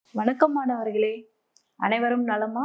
வணக்கம் மாணவர்களே அனைவரும் நலமா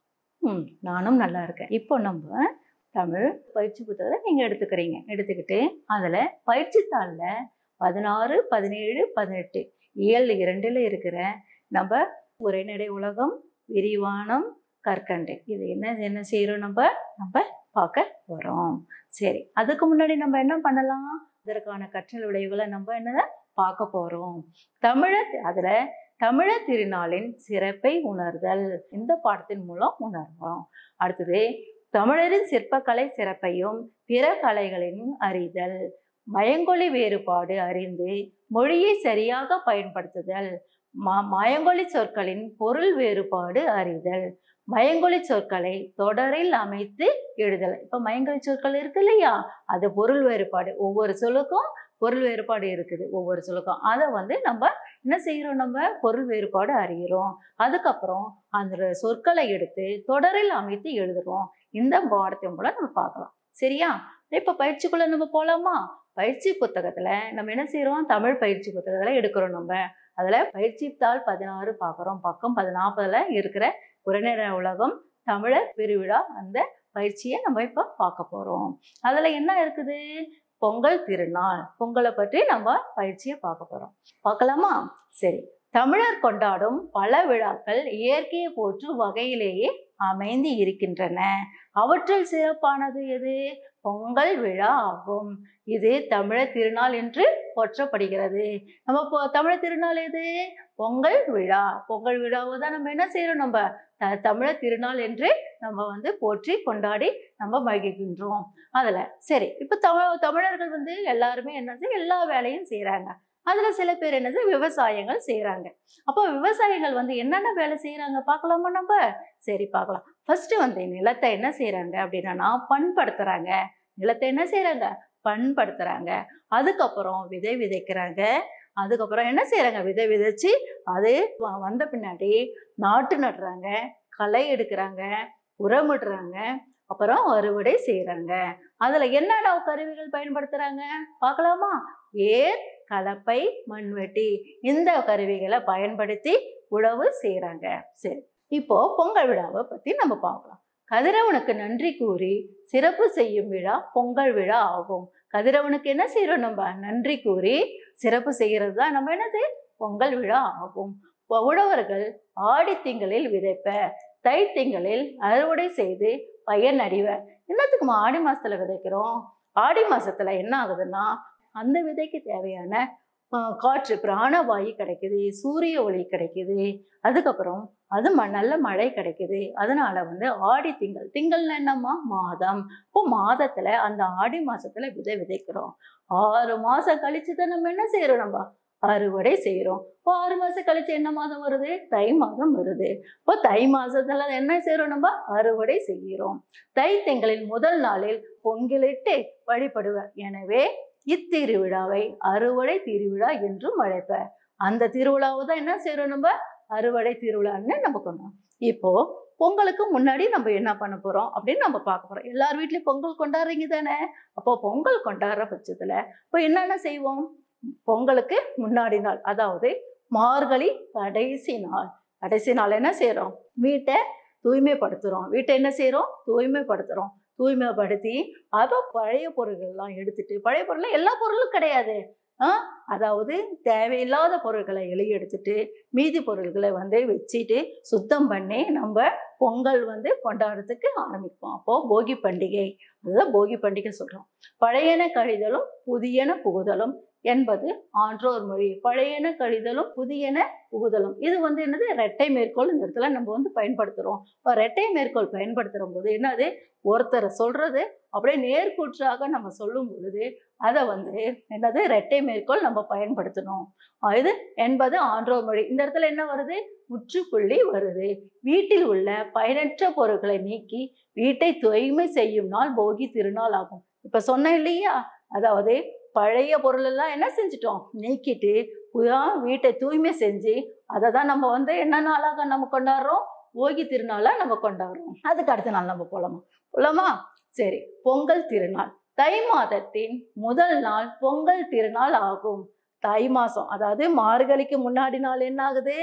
ம் நானும் நல்லா இருக்கேன் இப்போ நம்ம தமிழ் பயிற்சி புத்தகத்தை நீங்கள் எடுத்துக்கிறீங்க எடுத்துக்கிட்டு அதில் பயிற்சி தாளில் பதினாறு பதினேழு பதினெட்டு இயல் இரண்டில் இருக்கிற நம்ம உரைநடை உலகம் விரிவானம் கற்கண்டு இது என்ன என்ன செய்கிறோம் நம்ம நம்ம பார்க்க போகிறோம் சரி அதுக்கு முன்னாடி நம்ம என்ன பண்ணலாம் இதற்கான கற்றல் விளைவுகளை நம்ம என்னதை பார்க்க போகிறோம் தமிழ அதில் தமிழர் திருநாளின் சிறப்பை உணர்தல் இந்த பாடத்தின் மூலம் உணர்வோம் அடுத்தது தமிழரின் சிற்பக்கலை சிறப்பையும் பிற கலைகளின் அறிதல் மயங்கொலி வேறுபாடு அறிந்து மொழியை சரியாக பயன்படுத்துதல் ம மயங்கொலி சொற்களின் பொருள் வேறுபாடு அறிதல் மயங்கொலி சொற்களை தொடரில் அமைத்து எழுதல் இப்போ மயங்கொலி சொற்கள் இருக்கு இல்லையா அது பொருள் வேறுபாடு ஒவ்வொரு சொல்லுக்கும் பொருள் வேறுபாடு இருக்குது ஒவ்வொரு சொல்லுக்கும் அதை வந்து நம்ம என்ன செய்கிறோம் நம்ம பொருள் வேறுபாடு அறிகிறோம் அதுக்கப்புறம் அந்த சொற்களை எடுத்து தொடரில் அமைத்து எழுதுறோம் இந்த பாடத்தின் மூலம் நம்ம பார்க்கலாம் சரியா இப்போ பயிற்சிக்குள்ள நம்ம போகலாமா பயிற்சி புத்தகத்தில் நம்ம என்ன செய்கிறோம் தமிழ் பயிற்சி புத்தகத்தில் எடுக்கிறோம் நம்ம அதில் பயிற்சி தாள் பதினாறு பார்க்குறோம் பக்கம் பதினாற்பதில் இருக்கிற உரைநடை உலகம் தமிழர் பெருவிழா அந்த பயிற்சியை நம்ம இப்போ பார்க்க போகிறோம் அதில் என்ன இருக்குது பொங்கல் திருநாள் பொங்கலை பற்றி நம்ம பயிற்சியை பார்க்க போகிறோம் பார்க்கலாமா சரி தமிழர் கொண்டாடும் பல விழாக்கள் இயற்கையை போற்றும் வகையிலேயே அமைந்து இருக்கின்றன அவற்றில் சிறப்பானது எது பொங்கல் விழா ஆகும் இது தமிழர் திருநாள் என்று போற்றப்படுகிறது நம்ம இப்போ தமிழர் திருநாள் எது பொங்கல் விழா பொங்கல் விழாவை தான் நம்ம என்ன செய்யறோம் நம்ம த தமிழர் திருநாள் என்று நம்ம வந்து போற்றி கொண்டாடி நம்ம மகிழ்கின்றோம் அதில் சரி இப்போ தமிழ் தமிழர்கள் வந்து எல்லாருமே என்னது எல்லா வேலையும் செய்கிறாங்க அதில் சில பேர் என்னது விவசாயங்கள் செய்கிறாங்க அப்போ விவசாயிகள் வந்து என்னென்ன வேலை செய்கிறாங்க பார்க்கலாமா நம்ம சரி பார்க்கலாம் ஃபர்ஸ்ட் வந்து நிலத்தை என்ன செய்கிறாங்க அப்படின்னா பண்படுத்துகிறாங்க நிலத்தை என்ன செய்கிறாங்க பண்படுத்துகிறாங்க அதுக்கப்புறம் விதை விதைக்கிறாங்க அதுக்கப்புறம் என்ன செய்கிறாங்க விதை விதைச்சு அது வ- வந்த பின்னாடி நாட்டு நடுறாங்க களை எடுக்கிறாங்க உரமிடுறாங்க அப்புறம் அறுவடை செய்கிறாங்க அதில் என்னென்ன கருவிகள் பயன்படுத்துகிறாங்க பார்க்கலாமா ஏர் கலப்பை மண்வெட்டி இந்த கருவிகளை பயன்படுத்தி உழவு செய்கிறாங்க சரி இப்போ பொங்கல் விழாவை பற்றி நம்ம பார்க்கலாம் கதிரவனுக்கு நன்றி கூறி சிறப்பு செய்யும் விழா பொங்கல் விழா ஆகும் கதிரவனுக்கு என்ன செய்கிறோம் நம்ம நன்றி கூறி சிறப்பு செய்கிறது தான் நம்ம என்னது பொங்கல் விழா ஆகும் உ- உழவர்கள் ஆடி திங்களில் விதைப்ப தை திங்களில் அறுவடை செய்து பயன் அடைவர் என்னத்துக்குமா ஆடி மாசத்துல விதைக்கிறோம் ஆடி மாசத்துல என்ன ஆகுதுன்னா அந்த விதைக்கு தேவையான ஆஹ், காற்று பிராணவாயு கிடைக்குது சூரிய ஒளி கிடைக்குது அதுக்கப்புறம் அது ம நல்ல மழை கிடைக்குது அதனால வந்து ஆடி திங்கள் திங்கள்னா என்னம்மா மாதம் இப்போ மாதத்துல அந்த ஆடி மாசத்துல விதை விதைக்கிறோம் ஆறு மாசம் கழிச்சு தான் நம்ம என்ன செய்யறோம் நம்ம அறுவடை செய்கிறோம் இப்போ ஆறு மாசம் கழிச்சு என்ன மாதம் வருது தை மாதம் வருது இப்போ தை மாசத்துல என்ன செய்றோம் நம்ம அறுவடை செய்கிறோம் தை திங்களின் முதல் நாளில் பொங்கலிட்டு வழிபடுவர் எனவே இத்திருவிழாவை அறுவடை திருவிழா என்றும் அழைப்பர் அந்த திருவிழாவை தான் என்ன செய்றோம் நம்ம அறுவடை திருவிழான்னு நம்ம கொண்டோம் இப்போ பொங்கலுக்கு முன்னாடி நம்ம என்ன பண்ண போறோம் அப்படின்னு நம்ம பார்க்க போறோம் எல்லார் வீட்லயும் பொங்கல் கொண்டாடுறீங்க தானே அப்போ பொங்கல் கொண்டாடுற பட்சத்துல இப்போ என்னென்ன செய்வோம் பொங்கலுக்கு முன்னாடி நாள் அதாவது மார்கழி கடைசி நாள் கடைசி நாள் என்ன செய்றோம் வீட்டை தூய்மைப்படுத்துறோம் வீட்டை என்ன செய்றோம் தூய்மைப்படுத்துறோம் தூய்மைப்படுத்தி அதை பழைய பொருள்கள்லாம் எடுத்துட்டு பழைய பொருள் எல்லா பொருளும் கிடையாது ஆ அதாவது தேவையில்லாத பொருட்களை வெளியே எடுத்துட்டு மீதி பொருள்களை வந்து வச்சுட்டு சுத்தம் பண்ணி நம்ம பொங்கல் வந்து கொண்டாடுறதுக்கு ஆரம்பிப்போம் அப்போது போகி பண்டிகை அதுதான் போகி பண்டிகை சொல்கிறோம் பழையன கழிதலும் புதியன புகுதலும் என்பது ஆன்றோர் மொழி பழையன கழிதலும் புதியன புகுதலும் இது வந்து என்னது ரெட்டை மேற்கோள் இந்த இடத்துல நம்ம வந்து பயன்படுத்துகிறோம் இப்போ ரெட்டை மேற்கோள் பயன்படுத்துகிற போது என்னது ஒருத்தரை சொல்கிறது அப்படியே நேர்கூற்றாக நம்ம சொல்லும் பொழுது அதை வந்து என்னது ரெட்டை மேற்கோள் நம்ம பயன்படுத்தணும் அஹ் இது என்பது ஆன்றோர் மொழி இந்த இடத்துல என்ன வருது முற்றுப்புள்ளி வருது வீட்டில் உள்ள பயனற்ற பொருட்களை நீக்கி வீட்டை தூய்மை செய்யும் நாள் போகி திருநாள் ஆகும் இப்ப சொன்னேன் இல்லையா அதாவது பழைய பொருள் எல்லாம் என்ன செஞ்சிட்டோம் நீக்கிட்டு புதா வீட்டை தூய்மை செஞ்சு அதை தான் நம்ம வந்து என்ன நாளாக நம்ம கொண்டாடுறோம் போகி திருநாளா நம்ம கொண்டாடுறோம் அதுக்கு அடுத்த நாள் நம்ம போலாமா போலாமா சரி பொங்கல் திருநாள் தை மாதத்தின் முதல் நாள் பொங்கல் திருநாள் ஆகும் தை மாசம் அதாவது மார்கழிக்கு முன்னாடி நாள் என்ன ஆகுது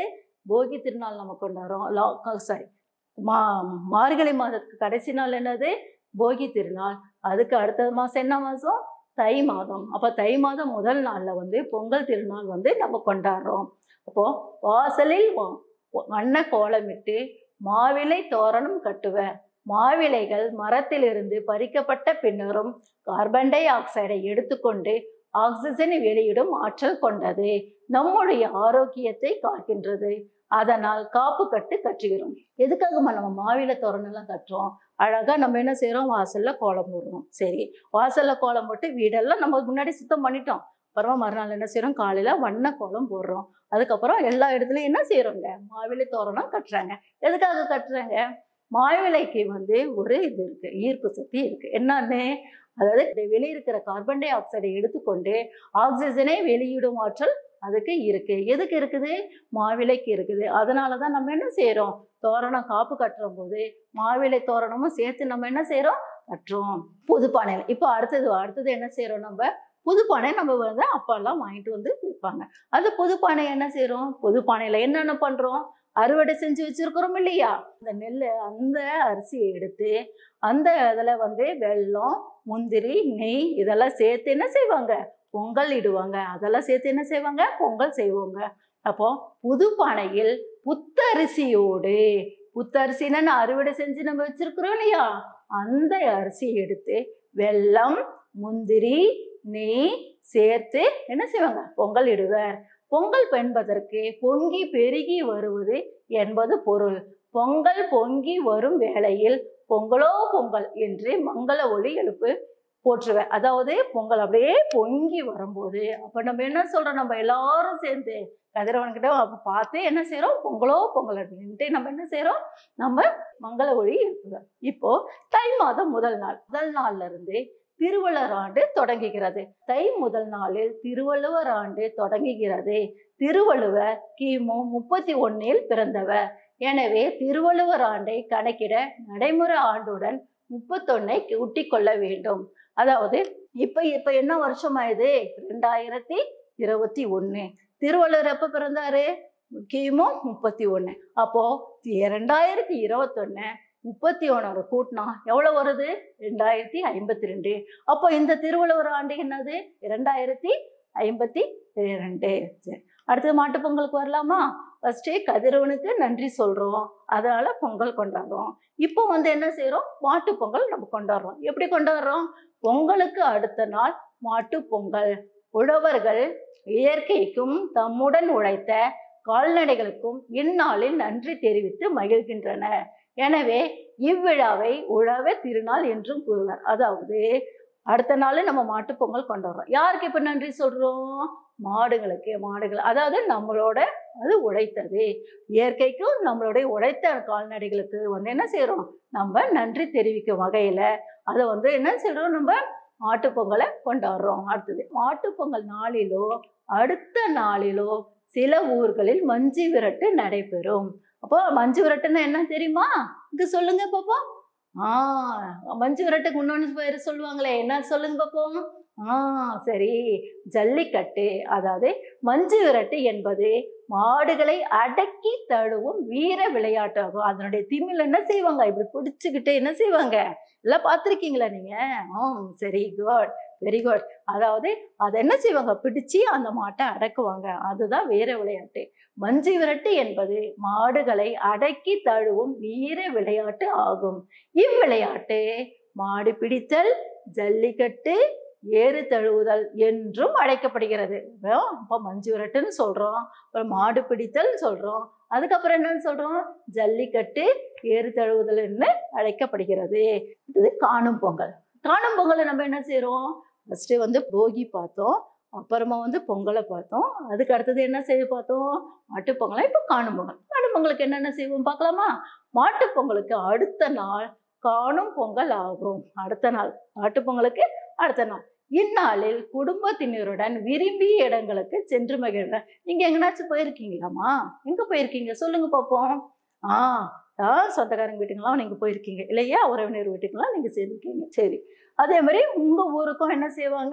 போகி திருநாள் நம்ம கொண்டாடுறோம் லா சாரி மா மார்கழி மாதத்துக்கு கடைசி நாள் என்னது போகி திருநாள் அதுக்கு அடுத்த மாதம் என்ன மாதம் தை மாதம் அப்போ தை மாதம் முதல் நாளில் வந்து பொங்கல் திருநாள் வந்து நம்ம கொண்டாடுறோம் அப்போது வாசலில் வ- வண்ண கோலமிட்டு மாவிலை தோரணம் கட்டுவர் மாவிலைகள் மரத்திலிருந்து பறிக்கப்பட்ட பின்னரும் கார்பன் டை ஆக்சைடை எடுத்துக்கொண்டு ஆக்சிஜனை வெளியிடும் ஆற்றல் கொண்டது நம்முடைய ஆரோக்கியத்தை காக்கின்றது அதனால் காப்பு கட்டு கட்டுகிறோம் எதுக்காகம்மா நம்ம மாவிலை தோரணம்லாம் கட்டுறோம் அழகா நம்ம என்ன செய்றோம் வாசல்ல கோலம் போடுறோம் சரி வாசல்ல கோலம் போட்டு வீடெல்லாம் நம்ம முன்னாடி சுத்தம் பண்ணிட்டோம் அப்புறமா மறுநாள் என்ன செய்றோம் காலையில வண்ண கோலம் போடுறோம் அதுக்கப்புறம் எல்லா இடத்துலயும் என்ன செய்றோங்க மாவிலை தோரணம் கட்டுறாங்க எதுக்காக கட்டுறாங்க மாவிலைக்கு வந்து ஒரு இது இருக்கு ஈர்ப்பு சக்தி இருக்கு என்னன்னு அதாவது இந்த வெளியே இருக்கிற கார்பன் டை ஆக்சைடை எடுத்துக்கொண்டு ஆக்சிஜனை வெளியிடும் ஆற்றல் அதுக்கு இருக்கு எதுக்கு இருக்குது மாவிலைக்கு இருக்குது அதனால தான் நம்ம என்ன செய்றோம் தோரணம் காப்பு கட்டுற போது மாவிலை தோரணமும் சேர்த்து நம்ம என்ன செய்றோம் கட்டுறோம் புதுப்பானையில் இப்போ அடுத்தது அடுத்தது என்ன செய்றோம் நம்ம புதுப்பானை நம்ம வந்து அப்பாலாம் வாங்கிட்டு வந்து விற்பாங்க அது புதுப்பானை என்ன செய்றோம் புதுப்பானையில் என்னென்ன பண்றோம் அறுவடை செஞ்சு வச்சிருக்கிறோம் இல்லையா அந்த நெல் அந்த அரிசியை எடுத்து அந்த இதில் வந்து வெல்லம் முந்திரி நெய் இதெல்லாம் சேர்த்து என்ன செய்வாங்க பொங்கல் இடுவாங்க அதெல்லாம் சேர்த்து என்ன செய்வாங்க பொங்கல் செய்வாங்க அப்போ புது பானையில் புத்தரிசியோடு புத்தரிசின்னு அறுவடை செஞ்சு நம்ம வச்சிருக்கிறோம் இல்லையா அந்த அரிசி எடுத்து வெல்லம் முந்திரி நெய் சேர்த்து என்ன செய்வாங்க பொங்கல் இடுவர் பொங்கல் என்பதற்கு பொங்கி பெருகி வருவது என்பது பொருள் பொங்கல் பொங்கி வரும் வேளையில் பொங்கலோ பொங்கல் என்று மங்கள ஒளி எழுப்பு போற்றுவேன் அதாவது பொங்கல் அப்படியே பொங்கி வரும்போது அப்போ நம்ம என்ன சொல்றோம் நம்ம எல்லாரும் சேர்ந்து கதிரவன்கிட்ட அப்போ பார்த்து என்ன செய்றோம் பொங்கலோ பொங்கல் அப்படின்ட்டு நம்ம என்ன செய்றோம் நம்ம மங்கள ஒளி எழுப்புவேன் இப்போ தை மாதம் முதல் நாள் முதல் நாள்ல இருந்து திருவள்ளுவர் ஆண்டு தொடங்குகிறது தை முதல் நாளில் திருவள்ளுவர் ஆண்டு தொடங்குகிறது திருவள்ளுவர் கிமு முப்பத்தி ஒன்னில் பிறந்தவர் எனவே திருவள்ளுவர் ஆண்டை கணக்கிட நடைமுறை ஆண்டுடன் முப்பத்தொன்னை கூட்டி கொள்ள வேண்டும் அதாவது இப்ப இப்ப என்ன வருஷம் ஆயுது ரெண்டாயிரத்தி இருபத்தி ஒண்ணு திருவள்ளுவர் எப்ப பிறந்தாரு கிமு முப்பத்தி ஒண்ணு அப்போ ரெண்டாயிரத்தி இருபத்தொன்னு முப்பத்தி ஒன்னோட கூட்டினா எவ்வளவு வருது ரெண்டாயிரத்தி ஐம்பத்தி ரெண்டு அப்போ இந்த திருவள்ளுவர் ஆண்டு என்னது இரண்டாயிரத்தி ஐம்பத்தி ரெண்டு சரி அடுத்து மாட்டுப் பொங்கலுக்கு வரலாமா ஃபர்ஸ்டே கதிரவனுக்கு நன்றி சொல்றோம் அதனால பொங்கல் கொண்டாடுறோம் இப்போ வந்து என்ன செய்றோம் மாட்டுப் பொங்கல் நம்ம கொண்டாடுறோம் எப்படி கொண்டாடுறோம் பொங்கலுக்கு அடுத்த நாள் மாட்டுப் பொங்கல் உழவர்கள் இயற்கைக்கும் தம்முடன் உழைத்த கால்நடைகளுக்கும் இந்நாளில் நன்றி தெரிவித்து மகிழ்கின்றனர் எனவே இவ்விழாவை உழவ திருநாள் என்றும் கூறுவர் அதாவது அடுத்த நாள் நம்ம மாட்டுப் பொங்கல் கொண்டாடுறோம் யாருக்கு இப்ப நன்றி சொல்றோம் மாடுகளுக்கு மாடுகள் அதாவது நம்மளோட அது உழைத்தது இயற்கைக்கும் நம்மளுடைய உழைத்த கால்நடைகளுக்கு வந்து என்ன செய்றோம் நம்ம நன்றி தெரிவிக்கும் வகையில அதை வந்து என்ன செய்றோம் நம்ம மாட்டுப் பொங்கலை கொண்டாடுறோம் அடுத்தது மாட்டுப் பொங்கல் நாளிலோ அடுத்த நாளிலோ சில ஊர்களில் மஞ்சு விரட்டு நடைபெறும் அப்போ மஞ்சு விரட்டுன்னா என்ன தெரியுமா இங்க சொல்லுங்க பாப்போம் ஆ மஞ்சு விரட்டுக்கு இன்னொன்று பேர் சொல்லுவாங்களே என்ன சொல்லுங்க பாப்போம் ஆ சரி ஜல்லிக்கட்டு அதாவது மஞ்சு விரட்டு என்பது மாடுகளை அடக்கி தழுவும் வீர விளையாட்டாகும் அதனுடைய திமில் என்ன செய்வாங்க இப்படி பிடிச்சுக்கிட்டு என்ன செய்வாங்க எல்லாம் பார்த்துருக்கீங்களா நீங்க ஆ சரி குட் வெரி குட் அதாவது அதை என்ன செய்வாங்க பிடிச்சு அந்த மாட்டை அடக்குவாங்க அதுதான் வீர விளையாட்டு மஞ்சு விரட்டு என்பது மாடுகளை அடக்கி தழுவும் வீர விளையாட்டு ஆகும் இவ்விளையாட்டு மாடு பிடித்தல் ஜல்லிக்கட்டு ஏறு தழுவுதல் என்றும் அழைக்கப்படுகிறது இப்போ மஞ்சு விரட்டுன்னு சொல்றோம் அப்புறம் மாடு பிடித்தல் சொல்றோம் அதுக்கப்புறம் என்னன்னு சொல்றோம் ஜல்லிக்கட்டு ஏறு தழுவுதல்னு அழைக்கப்படுகிறது இது காணும் பொங்கல் காணும் பொங்கலை நம்ம என்ன செய்றோம் ஃபர்ஸ்ட் வந்து போகி பார்த்தோம் அப்புறமா வந்து பொங்கலை பார்த்தோம் அதுக்கு அடுத்தது என்ன செய்ய பார்த்தோம் மாட்டுப் பொங்கலை இப்போ காணும் பொங்கல் காணும் பொங்கலுக்கு என்னென்ன செய்வோம் பார்க்கலாமா மாட்டுப் பொங்கலுக்கு அடுத்த நாள் காணும் பொங்கல் ஆகும் அடுத்த நாள் மாட்டுப் பொங்கலுக்கு அடுத்த நாள் இந்நாளில் குடும்பத்தினருடன் விரும்பிய இடங்களுக்கு சென்று மகிழ்வேன் நீங்க எங்கனாச்சும் போயிருக்கீங்களாமா எங்க போயிருக்கீங்க சொல்லுங்க பார்ப்போம் ஆ ஆ சொந்தக்காரங்க வீட்டுக்கெல்லாம் நீங்க போயிருக்கீங்க இல்லையா உறவினர் வீட்டுக்கெல்லாம் நீங்க சேர்ந்துருக்கீங்க சரி அதே மாதிரி உங்க ஊருக்கும் என்ன செய்வாங்க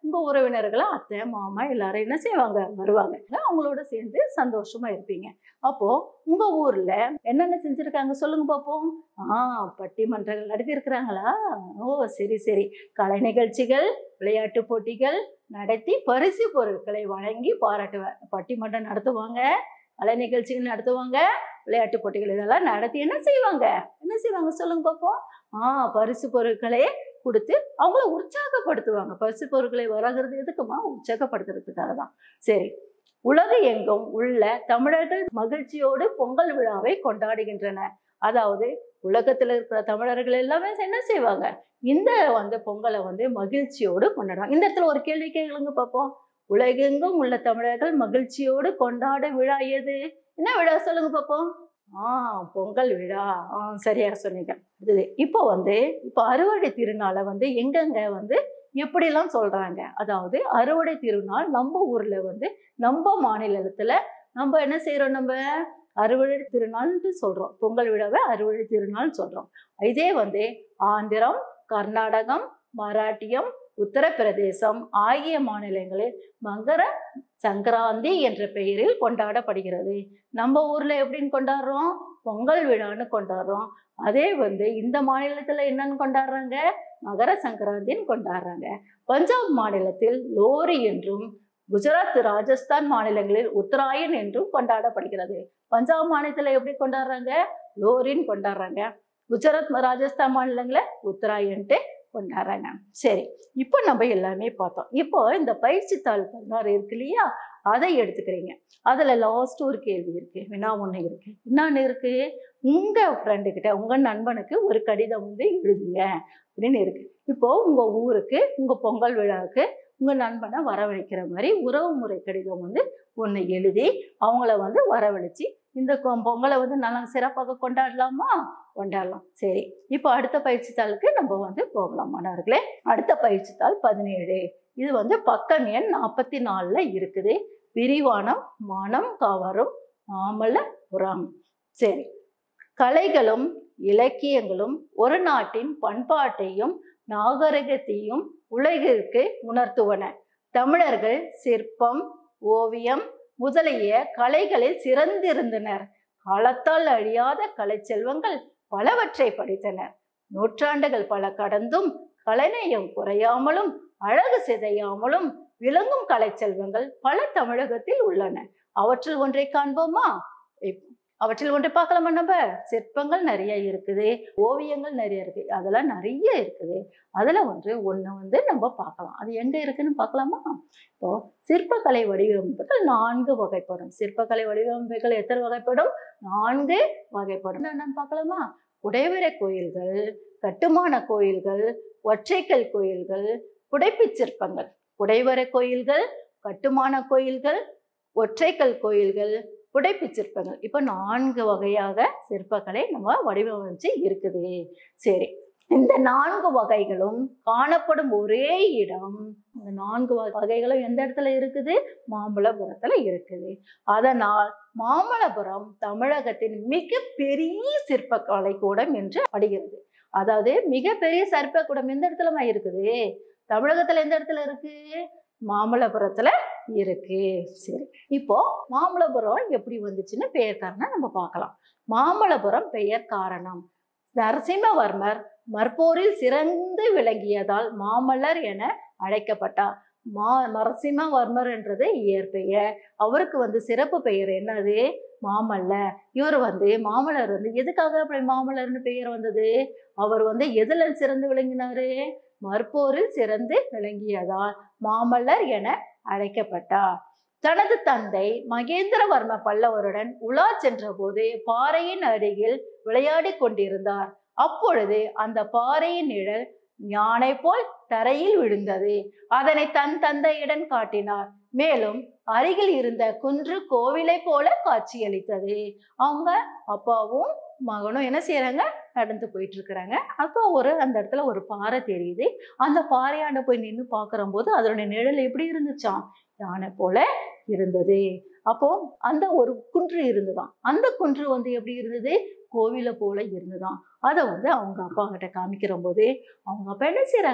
உங்க உறவினர்களை அத்தை மாமா எல்லாரும் என்ன செய்வாங்க வருவாங்க அவங்களோட சேர்ந்து சந்தோஷமா இருப்பீங்க அப்போ உங்க ஊர்ல என்னென்ன செஞ்சிருக்காங்க சொல்லுங்க பார்ப்போம் ஆ பட்டிமன்றங்கள் நடத்தி இருக்கிறாங்களா ஓ சரி சரி கலை நிகழ்ச்சிகள் விளையாட்டு போட்டிகள் நடத்தி பரிசு பொருட்களை வழங்கி பாராட்டுவேன் பட்டிமன்றம் நடத்துவாங்க கலை நிகழ்ச்சிகள் நடத்துவாங்க விளையாட்டு போட்டிகள் இதெல்லாம் நடத்தி என்ன செய்வாங்க என்ன செய்வாங்க சொல்லுங்க பார்ப்போம் ஆ பரிசு பொருட்களை கொடுத்து அவங்கள உற்சாகப்படுத்துவாங்க பரிசு பொருட்களை வழங்குறது எதுக்குமா உற்சாகப்படுத்துறதுக்காக தான் சரி உலக எங்கும் உள்ள தமிழர்கள் மகிழ்ச்சியோடு பொங்கல் விழாவை கொண்டாடுகின்றன அதாவது உலகத்துல இருக்கிற தமிழர்கள் எல்லாமே என்ன செய்வாங்க இந்த வந்து பொங்கலை வந்து மகிழ்ச்சியோடு கொண்டாடுவாங்க இந்த இடத்துல ஒரு கேள்வி கேளுங்க பார்ப்போம் உலகெங்கும் உள்ள தமிழர்கள் மகிழ்ச்சியோடு கொண்டாட விழா எது என்ன விழா சொல்லுங்க பார்ப்போம் ஆ பொங்கல் விழா ஆ சரியா சொன்னீங்க இது இப்போ வந்து இப்போ அறுவடை திருநாளை வந்து எங்கெங்க வந்து எப்படிலாம் சொல்றாங்க அதாவது அறுவடை திருநாள் நம்ம ஊர்ல வந்து நம்ம மாநிலத்துல நம்ம என்ன செய்யறோம் நம்ம அறுவடை திருநாள்னு சொல்றோம் பொங்கல் விழாவை அறுவடை திருநாள் சொல்றோம் இதே வந்து ஆந்திரம் கர்நாடகம் மராட்டியம் உத்தரப்பிரதேசம் ஆகிய மாநிலங்களில் மகர சங்கராந்தி என்ற பெயரில் கொண்டாடப்படுகிறது நம்ம ஊர்ல எப்படின்னு கொண்டாடுறோம் பொங்கல் விழான்னு கொண்டாடுறோம் அதே வந்து இந்த மாநிலத்துல என்னன்னு கொண்டாடுறாங்க மகர சங்கராந்தின்னு கொண்டாடுறாங்க பஞ்சாப் மாநிலத்தில் லோரி என்றும் குஜராத் ராஜஸ்தான் மாநிலங்களில் உத்தராயன் என்றும் கொண்டாடப்படுகிறது பஞ்சாப் மாநிலத்துல எப்படி கொண்டாடுறாங்க லோரின்னு கொண்டாடுறாங்க குஜராத் ராஜஸ்தான் மாநிலங்கள உத்தராயன்ட்டு கொண்டாடுறாங்க சரி இப்போ நம்ம எல்லாமே பார்த்தோம் இப்போ இந்த பயிற்சி தாள் பதினாறு இருக்கு இல்லையா அதை எடுத்துக்கிறீங்க அதில் லாஸ்ட் ஒரு கேள்வி இருக்கு வினா ஒன்று இருக்கு என்னன்னு இருக்கு உங்க ஃப்ரெண்டு கிட்ட உங்க நண்பனுக்கு ஒரு கடிதம் வந்து எழுதுங்க அப்படின்னு இருக்கு இப்போ உங்க ஊருக்கு உங்க பொங்கல் விழாவுக்கு உங்க நண்பனை வரவழைக்கிற மாதிரி உறவு முறை கடிதம் வந்து ஒன்று எழுதி அவங்கள வந்து வரவழைச்சி இந்த கொ- பொங்கலை வந்து நல்லா சிறப்பாக கொண்டாடலாமா கொண்டாடலாம் சரி இப்போ அடுத்த பயிற்சி தாளுக்கு நம்ம வந்து போகலாம் மாணவர்களே அடுத்த பயிற்சி தாள் பதினேழு இது வந்து பக்கம் எண் நாற்பத்தி நாலில் இருக்குது விரிவானம் மனம் கவரும் மாமல்லபுரம் சரி கலைகளும் இலக்கியங்களும் ஒரு நாட்டின் பண்பாட்டையும் நாகரிகத்தையும் உலகிற்கு உணர்த்துவன தமிழர்கள் சிற்பம் ஓவியம் முதலிய கலைகளில் சிறந்திருந்தனர் காலத்தால் அழியாத கலைச்செல்வங்கள் பலவற்றை படைத்தனர் நூற்றாண்டுகள் பல கடந்தும் கலைநயம் குறையாமலும் அழகு சிதையாமலும் விளங்கும் கலைச்செல்வங்கள் பல தமிழகத்தில் உள்ளன அவற்றில் ஒன்றை காண்போமா இப்- அவற்றில் ஒன்றை பார்க்கலாமா நம்ம சிற்பங்கள் நிறைய இருக்குது ஓவியங்கள் நிறைய இருக்கு அதெல்லாம் நிறைய இருக்குது அதுல ஒன்று ஒண்ணு வந்து நம்ம பார்க்கலாம் அது எங்க இருக்குன்னு பார்க்கலாமா இப்போ சிற்பக்கலை வடிவமைப்புகள் நான்கு வகைப்படும் சிற்பக்கலை வடிவமைப்புகள் எத்தனை வகைப்படும் நான்கு வகைப்படும் என்னன்னு பார்க்கலாமா குடைவரை கோயில்கள் கட்டுமான கோயில்கள் ஒற்றைக்கல் கோயில்கள் புடைப்புச் சிற்பங்கள் குடைவரை கோயில்கள் கட்டுமான கோயில்கள் ஒற்றைக்கல் கோயில்கள் புடைப்புச் சிற்பங்கள் இப்போ நான்கு வகையாக சிற்பக்கலை நம்ம வடிவமைச்சு இருக்குது சரி இந்த நான்கு வகைகளும் காணப்படும் ஒரே இடம் இந்த நான்கு வகை- வகைகளும் எந்த இடத்துல இருக்குது மாமல்லபுரத்துல இருக்குது அதனால் மாமல்லபுரம் தமிழகத்தின் மிகப்பெரிய சிற்பக்கலை கூடம் என்று படுகிறது அதாவது மிகப்பெரிய சிற்பக்கூடம் எந்த இடத்துலமா இருக்குது தமிழகத்துல எந்த இடத்துல இருக்கு மாமல்லபுரத்துல இருக்கு சரி இப்போ மாமல்லபுரம் எப்படி வந்துச்சுன்னு பெயர் காரணம் நம்ம பார்க்கலாம் மாமல்லபுரம் பெயர் காரணம் நரசிம்மவர்மர் மற்போரில் சிறந்து விளங்கியதால் மாமல்லர் என அழைக்கப்பட்டார் மா நரசிம்மவர்மர் என்றது இயற்பெயர் அவருக்கு வந்து சிறப்பு பெயர் என்னது மாமல்லர் இவர் வந்து மாமல்லர் வந்து எதுக்காக அப்படி மாமல்லர்னு பெயர் வந்தது அவர் வந்து எதுல சிறந்து விளங்கினாரு மற்போரில் சிறந்து விளங்கியதால் மாமல்லர் என அழைக்கப்பட்டார் தனது தந்தை மகேந்திரவர்ம பல்லவருடன் உலா சென்றபோது பாறையின் அருகில் விளையாடி கொண்டிருந்தார் அப்பொழுது அந்த பாறையின் நிழல் யானை போல் தரையில் விழுந்தது அதனை தன் தந்தையிடம் காட்டினார் மேலும் அருகில் இருந்த குன்று கோவிலை போல காட்சியளித்தது அவங்க அப்பாவும் மகனும் என்ன செய்யறாங்க நடந்து போயிட்டு இருக்கிறாங்க அப்போ ஒரு அந்த இடத்துல ஒரு பாறை தெரியுது அந்த பாறையாண்ட போய் நின்று பார்க்குற போது அதனுடைய நிழல் எப்படி இருந்துச்சாம் யானை போல இருந்தது அப்போ அந்த ஒரு குன்று இருந்துதான் அந்த குன்று வந்து எப்படி இருந்தது கோவிலை போல இருந்துதான் அதை வந்து அவங்க அப்பா கிட்ட காமிக்கிற போது அவங்க அப்பா என்ன செய்றாங்க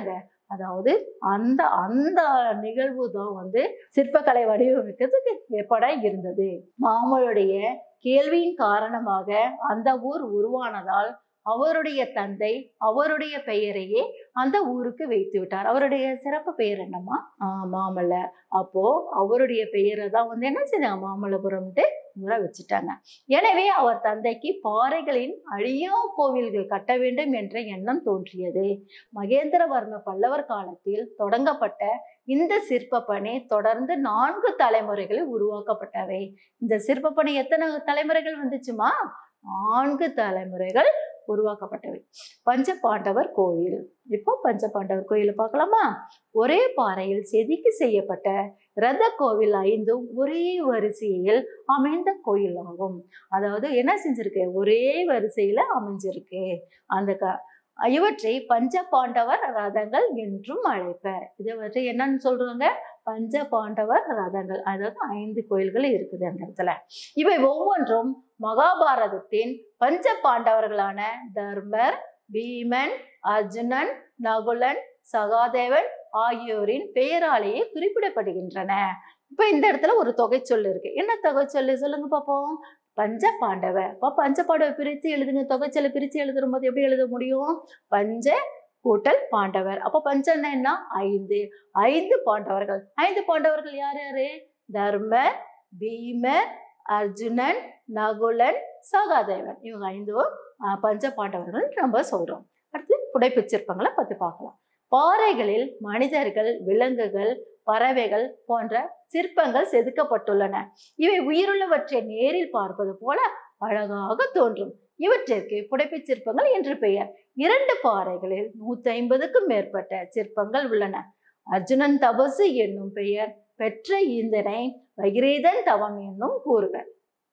அதாவது அந்த அந்த நிகழ்வு தான் வந்து சிற்பக்கலை வடிவமைக்கிறதுக்கு ஏற்பாடா இருந்தது மாமலுடைய கேள்வியின் காரணமாக அந்த ஊர் உருவானதால் அவருடைய தந்தை அவருடைய பெயரையே அந்த ஊருக்கு வைத்து விட்டார் அவருடைய சிறப்பு பெயர் என்னம்மா ஆஹ் மாமல்லர் அப்போ அவருடைய பெயரை தான் வந்து என்ன செய்தாங்க மாமல்லபுரம்ட்டு ஊரை வச்சுட்டாங்க எனவே அவர் தந்தைக்கு பாறைகளின் அழியா கோவில்கள் கட்ட வேண்டும் என்ற எண்ணம் தோன்றியது மகேந்திரவர்ம பல்லவர் காலத்தில் தொடங்கப்பட்ட இந்த சிற்ப பணி தொடர்ந்து நான்கு தலைமுறைகளில் உருவாக்கப்பட்டவை இந்த சிற்ப பணி எத்தனை தலைமுறைகள் வந்துச்சுமா நான்கு தலைமுறைகள் உருவாக்கப்பட்டவை பஞ்ச பாண்டவர் கோயில் இப்போ பஞ்ச பாண்டவர் கோயிலை பார்க்கலாமா ஒரே பாறையில் செதுக்கி செய்யப்பட்ட ரத கோவில் ஐந்தும் ஒரே வரிசையில் அமைந்த கோயில் ஆகும் அதாவது என்ன செஞ்சிருக்கு ஒரே வரிசையில அமைஞ்சிருக்கு அந்த க இவற்றை பஞ்ச பாண்டவர் ரதங்கள் என்றும் அழைப்பர் இதை வந்து என்னன்னு சொல்றாங்க பஞ்ச பாண்டவர் ரதங்கள் அதாவது ஐந்து கோயில்கள் இருக்குது அந்த இடத்துல இவை ஒவ்வொன்றும் மகாபாரதத்தின் பஞ்ச பாண்டவர்களான தர்மர் பீமன் அர்ஜுனன் நகுலன் சகாதேவன் ஆகியோரின் பெயராலேயே குறிப்பிடப்படுகின்றன இப்ப இந்த இடத்துல ஒரு தொகை சொல் இருக்கு என்ன தொகை சொல்லு சொல்லுங்க பார்ப்போம் பஞ்ச பாண்டவ அப்போ பஞ்ச பாண்டவ பிரித்து எழுதுங்க தொகைச்சொல்லை பிரித்து எழுதுற போது எப்படி எழுத முடியும் பஞ்ச கூட்டல் பாண்டவர் அப்போ பஞ்சம்னா என்ன ஐந்து ஐந்து பாண்டவர்கள் ஐந்து பாண்டவர்கள் யார் யாரு தர்மர் பீமர் அர்ஜுனன் நகுலன் சகாதேவன் இவங்க ஐந்தும் ஆஹ், பஞ்ச பாண்டவர்கள் நம்ம சொல்றோம் அடுத்து புடைப்புச் சிற்பங்களை பத்தி பார்க்கலாம் பாறைகளில் மனிதர்கள் விலங்குகள் பறவைகள் போன்ற சிற்பங்கள் செதுக்கப்பட்டுள்ளன இவை உயிருள்ளவற்றை நேரில் பார்ப்பது போல அழகாக தோன்றும் இவற்றிற்கு புடைப்புச் சிற்பங்கள் என்று பெயர் இரண்டு பாறைகளில் நூத்தி ஐம்பதுக்கும் மேற்பட்ட சிற்பங்கள் உள்ளன அர்ஜுனன் தபசு என்னும் பெயர் பெற்ற இந்தனை பகிரீதன் தவம் என்னும் கூறுவர்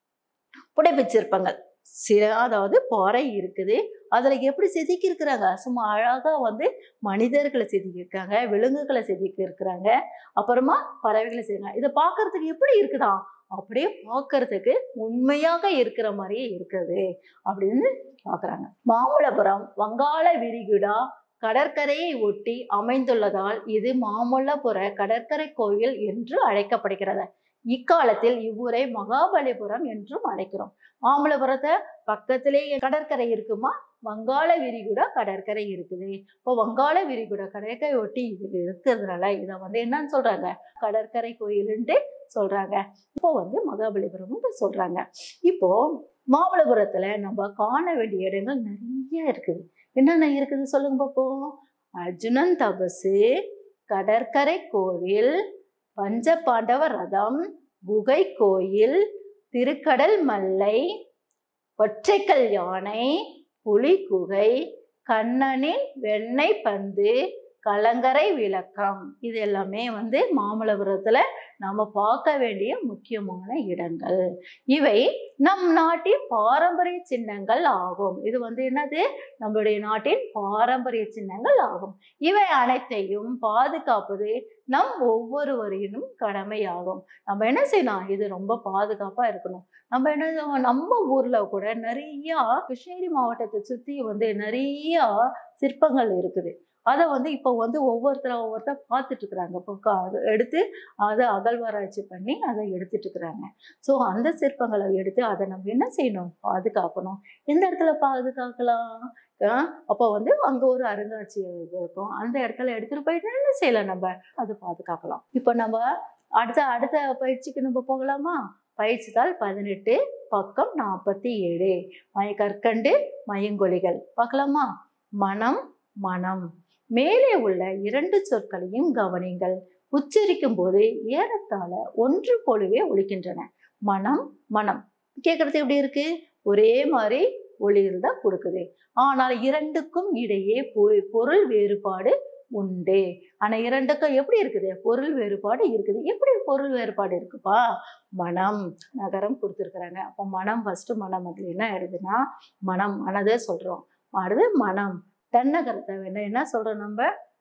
புடைப்புச் சிற்பங்கள் சில அதாவது பாறை இருக்குது அதுல எப்படி செதுக்கி இருக்கிறாங்க சும்மா அழகா வந்து மனிதர்களை செதுக்கி இருக்காங்க விலங்குகளை செதுக்கி இருக்கிறாங்க அப்புறமா பறவைகளை செய்யுங்க இதை பார்க்கறதுக்கு எப்படி இருக்குதா அப்படியே பார்க்கறதுக்கு உண்மையாக இருக்கிற மாதிரியே இருக்குது அப்படின்னு பார்க்குறாங்க மாமல்லபுரம் வங்காள விரிகுடா கடற்கரையை ஒட்டி அமைந்துள்ளதால் இது மாமல்லபுர கடற்கரை கோயில் என்று அழைக்கப்படுகிறது இக்காலத்தில் இவ்வூரை மகாபலிபுரம் என்றும் அழைக்கிறோம் மாமல்லபுரத்தை பக்கத்திலேயே கடற்கரை இருக்குமா வங்காள விரிகுடா கடற்கரை இருக்குது இப்போ வங்காள விரிகுடா கடற்கரை ஒட்டி இது இருக்கிறதுனால இதை வந்து என்னன்னு சொல்றாங்க கடற்கரை கோயிலுன்ட்டு சொல்றாங்க இப்போ வந்து மகாபலிபுரம்னு சொல்றாங்க இப்போ மாமல்லபுரத்துல நம்ம காண வேண்டிய இடங்கள் நிறைய இருக்குது என்னென்ன இருக்குது சொல்லுங்க பார்ப்போம் அர்ஜுனன் தபசு கடற்கரை கோவில் பஞ்ச பாண்டவ ரதம் குகை கோயில் திருக்கடல் மல்லை ஒற்றைக்கல் யானை புலி குகை கண்ணனின் வெண்ணெய் பந்து கலங்கரை விளக்கம் இது எல்லாமே வந்து மாமல்லபுரத்துல நாம பார்க்க வேண்டிய முக்கியமான இடங்கள் இவை நம் நாட்டின் பாரம்பரிய சின்னங்கள் ஆகும் இது வந்து என்னது நம்மளுடைய நாட்டின் பாரம்பரிய சின்னங்கள் ஆகும் இவை அனைத்தையும் பாதுகாப்பது நம் ஒவ்வொருவரினும் கடமையாகும் நம்ம என்ன செய்யணும் இது ரொம்ப பாதுகாப்பா இருக்கணும் நம்ம என்ன செய்வோம், நம்ம ஊர்ல கூட நிறைய கிருஷ்ணகிரி மாவட்டத்தை சுத்தி வந்து நிறைய சிற்பங்கள் இருக்குது அதை வந்து இப்போ வந்து ஒவ்வொருத்தர ஒவ்வொருத்தர் பார்த்துட்டு இருக்கிறாங்க இப்போ கா- அது எடுத்து அதை அகழ்வாராய்ச்சி பண்ணி அதை எடுத்துட்டு இருக்கிறாங்க ஸோ அந்த சிற்பங்களை எடுத்து அதை நம்ம என்ன செய்யணும் பாதுகாக்கணும் எந்த இடத்துல பாதுகாக்கலாம் ஆஹ் அப்போ வந்து அங்கே ஒரு அருங்காட்சியகம் இருக்கும் அந்த இடத்துல எடுத்துட்டு போயிட்டு என்ன செய்யலாம் நம்ம அது பாதுகாக்கலாம் இப்போ நம்ம அடுத்த அடுத்த பயிற்சிக்கு நம்ம போகலாமா பயிற்சி தாள் பதினெட்டு பக்கம் நாற்பத்தி ஏழு மய கற்கண்டு மயங்கொலிகள் பார்க்கலாமா மனம் மனம் மேலே உள்ள இரண்டு சொற்களையும் கவனிங்கள் உச்சரிக்கும் போது ஏறத்தாழ ஒன்று போலவே ஒலிக்கின்றன மனம் மனம் கேட்கறது எப்படி இருக்கு ஒரே மாதிரி ஒளியில் தான் கொடுக்குது ஆனால் இரண்டுக்கும் இடையே பொ- பொருள் வேறுபாடு உண்டு ஆனா இரண்டுக்கும் எப்படி இருக்குது பொருள் வேறுபாடு இருக்குது எப்படி பொருள் வேறுபாடு இருக்குப்பா மனம் நகரம் கொடுத்துருக்குறாங்க அப்போ மனம் ஃபர்ஸ்ட் மனம் அதுல என்ன ஆயிடுதுன்னா மனம் மனதை சொல்றோம் அடுத்து மனம் தன்னகரத்தை வேணா என்ன சொல்றோம் நம்ம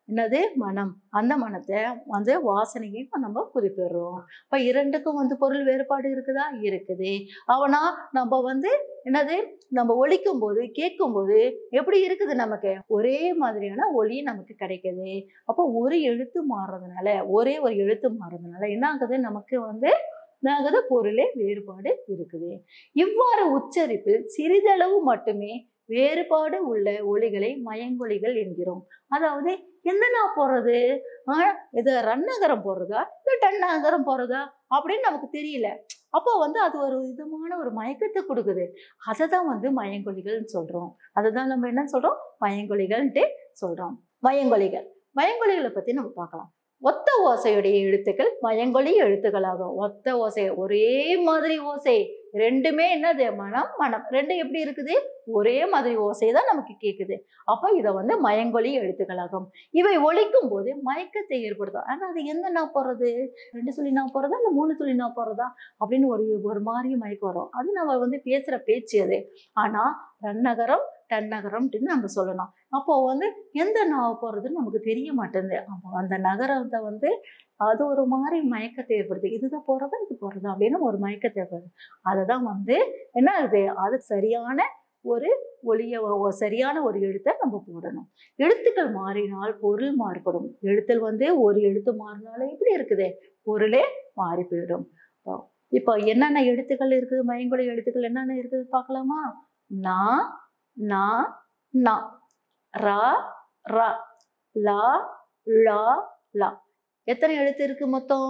என்னது மனம் அந்த மனத்தை வந்து வாசனையை நம்ம குறிப்பிடுறோம் இப்போ இரண்டுக்கும் வந்து பொருள் வேறுபாடு இருக்குதா இருக்குது அவனா நம்ம வந்து என்னது நம்ம ஒழிக்கும் போது கேட்கும் போது எப்படி இருக்குது நமக்கு ஒரே மாதிரியான ஒளி நமக்கு கிடைக்குது அப்போ ஒரு எழுத்து மாறுறதுனால ஒரே ஒரு எழுத்து மாறுறதுனால என்ன ஆகுது நமக்கு வந்து என்ன ஆகுது பொருளே வேறுபாடு இருக்குது இவ்வாறு உச்சரிப்பில் சிறிதளவு மட்டுமே வேறுபாடு உள்ள ஒலிகளை மயங்கொலிகள் என்கிறோம் அதாவது எந்த நான் போடுறது ஆஹ் இது ரன்னகரம் போடுறதா இல்லை டன்னகரம் போடுறதா அப்படின்னு நமக்கு தெரியல அப்போ வந்து அது ஒரு விதமான ஒரு மயக்கத்தை கொடுக்குது அதை தான் வந்து மயங்கொலிகள்னு சொல்றோம் அதை தான் நம்ம என்ன சொல்றோம் மயங்கொலிகள்ன்ட்டு சொல்றோம் மயங்கொலிகள் மயங்கொலிகளை பத்தி நம்ம பார்க்கலாம் ஒத்த ஓசையுடைய எழுத்துக்கள் மயங்கொலி எழுத்துக்களாகும் ஒத்த ஓசை ஒரே மாதிரி ஓசை ரெண்டுமே என்னது மனம் மனம் ரெண்டு எப்படி இருக்குது ஒரே மாதிரி ஓசை தான் நமக்கு கேட்குது அப்போ இதை வந்து மயங்கொலி எழுத்துக்களாகும் இவை ஒழிக்கும் போது மயக்கத்தை ஏற்படுத்தும் ஆனால் அது எந்த நான் போடுறது ரெண்டு சொல்லி நான் போடுறதா இல்லை மூணு சொல்லி நான் போடுறதா அப்படின்னு ஒரு ஒரு மாதிரி மயக்கம் வரும் அது நம்ம வந்து பேசுகிற பேச்சு அது ஆனால் ரன்னகரம் டன்னகரம்ட்டு நம்ம சொல்லணும் அப்போ வந்து எந்த நான் போகிறதுன்னு நமக்கு தெரிய மாட்டேங்குது அப்போ அந்த நகரத்தை வந்து அது ஒரு மாதிரி மயக்கத்தை ஏற்படுது இதுதான் போகிறதா இது போகிறதா அப்படின்னு ஒரு மயக்கத்தை ஏற்படுது அதை தான் வந்து என்ன ஆகுது அது சரியான ஒரு ஒளிய ஒ- சரியான ஒரு எழுத்தை நம்ம போடணும் எழுத்துக்கள் மாறினால் பொருள் மாறுபடும் எழுத்தில் வந்து ஒரு எழுத்து மாறினாலும் எப்படி இருக்குது பொருளே மாறி போயிடும் இப்போ இப்போ என்னென்ன எழுத்துக்கள் இருக்குது மயங்கொழி எழுத்துக்கள் என்னென்ன இருக்குது பார்க்கலாமா நா நா நா ரா ரா லா லா லா எத்தனை எழுத்து இருக்கு மொத்தம்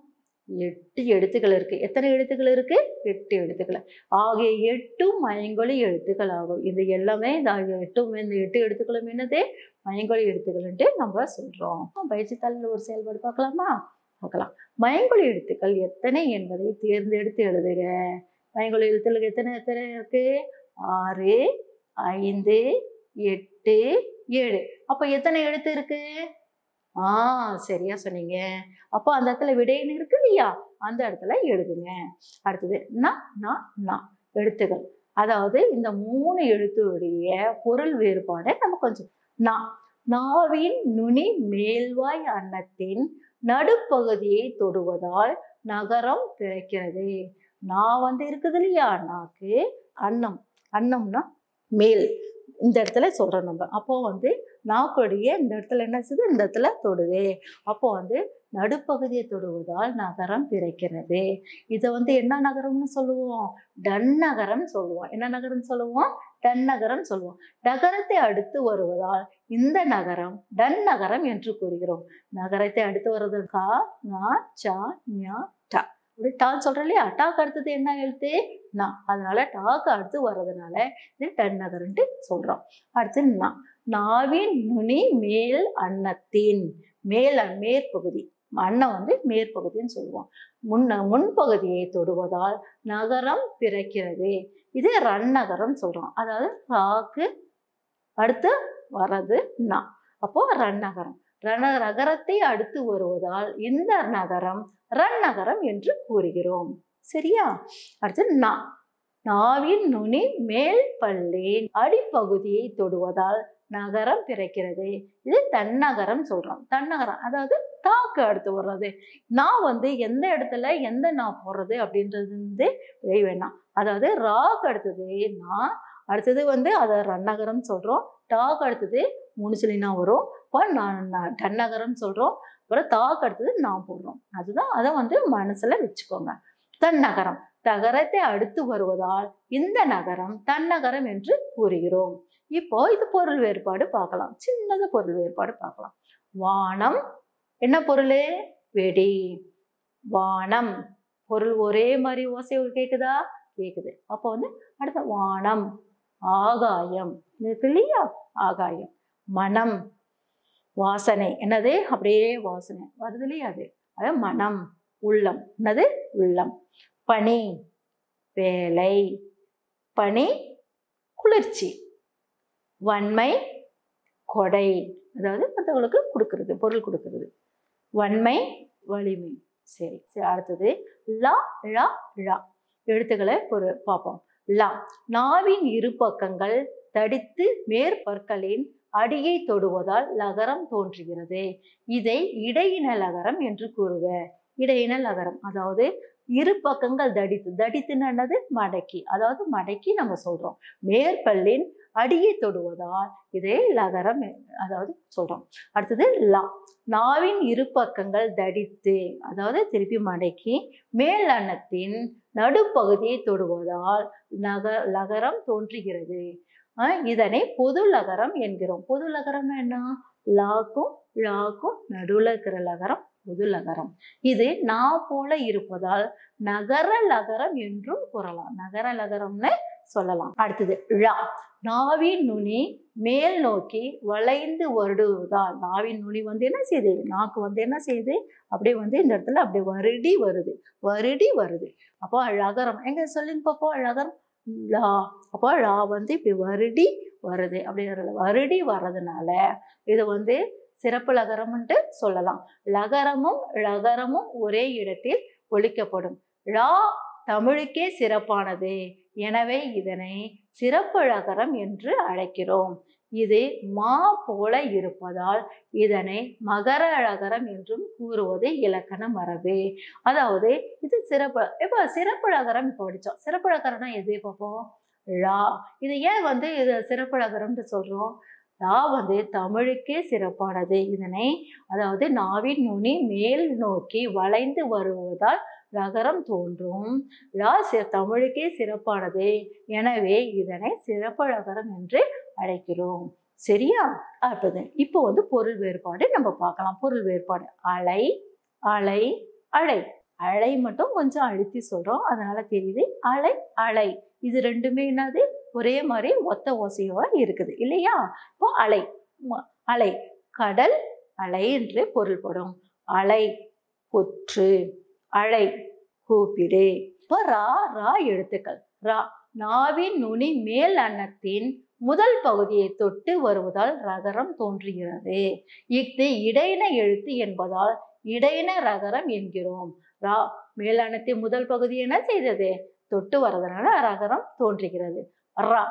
எட்டு எழுத்துக்கள் இருக்கு எத்தனை எழுத்துக்கள் இருக்கு எட்டு எழுத்துக்கள் ஆகிய எட்டும் மயங்கொழி எழுத்துக்கள் ஆகும் இது எல்லாமே இந்த எட்டும் இந்த எட்டு எழுத்துக்களும் என்னது மயங்கொழி எழுத்துக்கள்ன்ட்டு நம்ம சொல்றோம் பயிற்சி தாளில் ஒரு செயல்பாடு பார்க்கலாமா பார்க்கலாம் மயங்கொழி எழுத்துக்கள் எத்தனை என்பதை தேர்ந்தெடுத்து எழுதுக மயங்கொழி எழுத்துக்கள் எத்தனை எத்தனை இருக்கு ஆறு ஐந்து எட்டு ஏழு அப்போ எத்தனை எழுத்து இருக்கு ஆ சரியா சொன்னீங்க அப்போ அந்த இடத்துல விடைன்னு இருக்கு இல்லையா அந்த இடத்துல எழுதுங்க அடுத்தது ந ந ந எழுத்துகள் அதாவது இந்த மூணு எழுத்துடைய பொருள் வேறுபாடை நம்ம கொஞ்சம் நா நாவின் நுனி மேல்வாய் அன்னத்தின் நடுப்பகுதியை தொடுவதால் நகரம் பிறக்கிறது நான் வந்து இருக்குது இல்லையா நாக்கு அன்னம் அன்னம்னா மேல் இந்த இடத்துல சொல்றோம் நம்ம அப்போ வந்து நாக்குடைய இந்த இடத்துல என்ன செய்யுது இந்த இடத்துல தொடுது அப்போ வந்து நடுப்பகுதியை தொடுவதால் நகரம் பிறக்கிறது இதை வந்து என்ன நகரம்னு சொல்லுவோம் டன் நகரம் சொல்லுவோம் என்ன நகரம் சொல்லுவோம் டன் நகரம் சொல்லுவோம் நகரத்தை அடுத்து வருவதால் இந்த நகரம் டன் நகரம் என்று கூறுகிறோம் நகரத்தை அடுத்து வர்றது கா ஞா சா ஞா டா அப்படி டான்னு சொல்றோம் இல்லையா டாக்கு அடுத்தது என்ன எழுத்து நா அதனால டாக்கு அடுத்து வர்றதுனால இது டன் நகரம்ட்டு சொல்றோம் அடுத்து நா நாவின் நுனி மேல் அன்னத்தின் மேல் அ- மேற்பகுதி அன்னம் வந்து மேற்பகுதின்னு சொல்லுவோம் முன்ன முன்பகுதியை தொடுவதால் நகரம் பிறக்கிறது இது ரன்னகரம் சொல்றோம் அதாவது ராக்கு அடுத்து வர்றது நா அப்போ ரன்னகரம் ரண நகரத்தை அடுத்து வருவதால் இந்த நகரம் ரன்னகரம் என்று கூறுகிறோம் சரியா அடுத்து நா நாவின் நுனி மேல் பல்லின் அடிப்பகுதியை தொடுவதால் நகரம் பிறக்கிறது இது தன்னகரம் சொல்றோம் தன்னகரம் அதாவது தாக்கு அடுத்து வர்றது நான் வந்து எந்த இடத்துல எந்த நான் போடுறது அப்படின்றது வந்து விரை வேணாம் அதாவது ராக்கு அடுத்தது நான் அடுத்தது வந்து அதை ரன்னகரம் சொல்றோம் டாக் அடுத்தது மூணு சொல்லினா வரும் இப்போ நான் நான் டன்னகரம் சொல்றோம் அப்புறம் தாக்கு அடுத்தது நான் போடுறோம் அதுதான் அதை வந்து மனசுல வச்சுக்கோங்க தன்னகரம் தகரத்தை அடுத்து வருவதால் இந்த நகரம் தன்னகரம் என்று கூறுகிறோம் இப்போ இது பொருள் வேறுபாடு பார்க்கலாம் சின்னது பொருள் வேறுபாடு பார்க்கலாம் வானம் என்ன பொருள் வெடி வானம் பொருள் ஒரே மாதிரி ஓசை கேக்குதா கேக்குது அப்போ வந்து அடுத்த வானம் ஆகாயம் இருக்கு இல்லையா ஆகாயம் மனம் வாசனை என்னது அப்படியே வாசனை வருது இல்லையா அது அது மனம் உள்ளம் என்னது உள்ளம் பனி வேலை பனி குளிர்ச்சி வன்மை கொடை அதாவது மற்றவங்களுக்கு கொடுக்கறது பொருள் கொடுக்கறது வன்மை வலிமை சரி சரி அடுத்தது லா ழா ழா எழுத்துக்களை பொரு பார்ப்போம் லா நாவின் இரு பக்கங்கள் தடித்து மேற்பற்களின் அடியை தொடுவதால் லகரம் தோன்றுகிறது இதை இடையின லகரம் என்று கூறுவர் இடையின லகரம் அதாவது இரு பக்கங்கள் தடித்து தடித்துன்னு என்னது மடக்கி அதாவது மடக்கி நம்ம சொல்றோம் மேற்பல்லின் அடியை தொடுவதால் இதே லகரம் எ- அதாவது சொல்றோம் அடுத்தது லா நாவின் இரு பக்கங்கள் தடித்து அதாவது திருப்பி மடக்கி மேல் அன்னத்தின் நடுப்பகுதியை தொடுவதால் நக லகரம் தோன்றுகிறது அஹ் இதனை பொது லகரம் என்கிறோம் பொது லகரம் என்ன லாக்கும் ழாக்கும் நடுவுல இருக்கிற லகரம் பொது லகரம் இது நா போல இருப்பதால் நகர லகரம் என்றும் கூறலாம் நகர லகரம்னு சொல்லலாம் அடுத்தது ழா நாவின் நுனி மேல் நோக்கி வளைந்து வருடுவதால் நாவின் நுனி வந்து என்ன செய்யுது நாக்கு வந்து என்ன செய்யுது அப்படியே வந்து இந்த இடத்துல அப்படியே வருடி வருது வருடி வருது அப்போ அழகரம் எங்க சொல்லுங்க பாப்போ அழகரம் லா அப்போ லா வந்து இப்படி வருடி வருது அப்படி வருடி வர்றதுனால இது வந்து சிறப்பு லகரம்ன்ட்டு சொல்லலாம் லகரமும் லகரமும் ஒரே இடத்தில் ஒழிக்கப்படும் லா தமிழுக்கே சிறப்பானது எனவே இதனை சிறப்பு லகரம் என்று அழைக்கிறோம் இது மா போல இருப்பதால் இதனை மகர அழகரம் என்றும் கூறுவது இலக்கண மரபு அதாவது இது சிறப்பு இப்போ சிறப்பு அழகரம் இப்போ படித்தோம் சிறப்பு அழகரம்னா எது பார்ப்போம் ழா இது ஏன் வந்து இது சிறப்பு அழகரம்னு சொல்கிறோம் லா வந்து தமிழுக்கே சிறப்பானது இதனை அதாவது நாவின் நுனி மேல் நோக்கி வளைந்து வருவதால் ரகரம் தோன்றும் லா சி- தமிழுக்கே சிறப்பானது எனவே இதனை சிறப்பழகரம் என்று அழைக்கிறோம் சரியா அடுத்தது இப்போ வந்து பொருள் வேறுபாடு நம்ம பார்க்கலாம் பொருள் வேறுபாடு அலை அலை அலை அலை மட்டும் கொஞ்சம் அழுத்தி சொல்றோம் அதனால தெரியுது அலை அலை இது ரெண்டுமே என்னது ஒரே மாதிரி ஒத்த ஓசையோவா இருக்குது இல்லையா இப்போ அலை ம- அலை கடல் அலை என்று பொருள்படும் அலை கொற்று அலை கூப்பிடு இப்போ ரா ரா எழுத்துக்கள் ரா நாவின் நுனி மேல் அன்னத்தின் முதல் பகுதியை தொட்டு வருவதால் ரகரம் தோன்றுகிறது இஃது இடையின எழுத்து என்பதால் இடையின ரகரம் என்கிறோம் ரா மேல் அன்னத்தின் முதல் பகுதி என்ன செய்தது தொட்டு வரதுனால ரகரம் தோன்றுகிறது ரா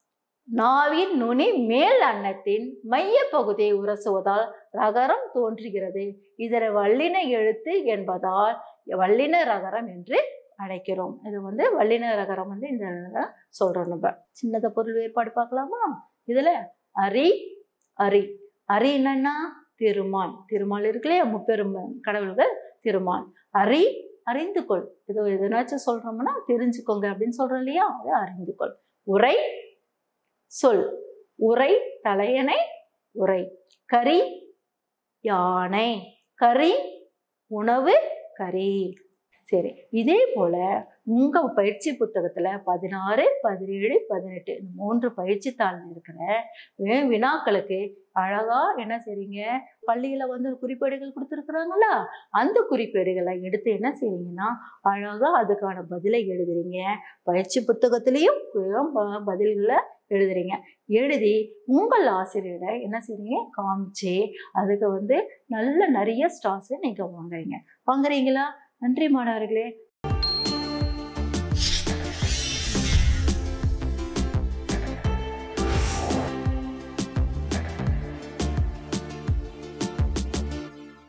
நாவின் நுனி மேல் அன்னத்தின் மைய பகுதியை உரசுவதால் ரகரம் தோன்றுகிறது இதனை வல்லின எழுத்து என்பதால் வல்லின ரகரம் என்று அழைக்கிறோம் இது வந்து வல்லின ரகரம் வந்து இந்த இடத்துல சொல்றோம் நம்ம சின்னத பொருள் வேறுபாடு பார்க்கலாமா இதுல அரி அரி அரி என்னன்னா திருமால் திருமால் இருக்கு இல்லையா முப்பெரும் கடவுள்கள் திருமால் அரி அறிந்து கொள் இது எதனாச்சும் சொல்றோம்னா தெரிஞ்சுக்கோங்க அப்படின்னு சொல்றோம் இல்லையா அது அறிந்து கொள் உரை சொல் உரை தலையணை உரை கரி யானை கரி உணவு கரி சரி இதே போல உங்க பயிற்சி புத்தகத்துல பதினாறு பதினேழு பதினெட்டு இந்த மூன்று பயிற்சி தாளில் இருக்கிற வி- வினாக்களுக்கு அழகா என்ன செய்றீங்க பள்ளியில வந்து குறிப்பேடுகள் கொடுத்துருக்குறாங்களா அந்த குறிப்பேடுகளை எடுத்து என்ன செய்றீங்கன்னா அழகா அதுக்கான பதிலை எழுதுறீங்க பயிற்சி புத்தகத்திலையும் கு- ப- பதில்களை எழுதுறீங்க எழுதி உங்கள் ஆசிரியரை என்ன செய்றீங்க காமிச்சு அதுக்கு வந்து நல்ல நிறைய ஸ்டார்ஸை நீங்க வாங்குறீங்க வாங்குறீங்களா நன்றி மாணவர்களே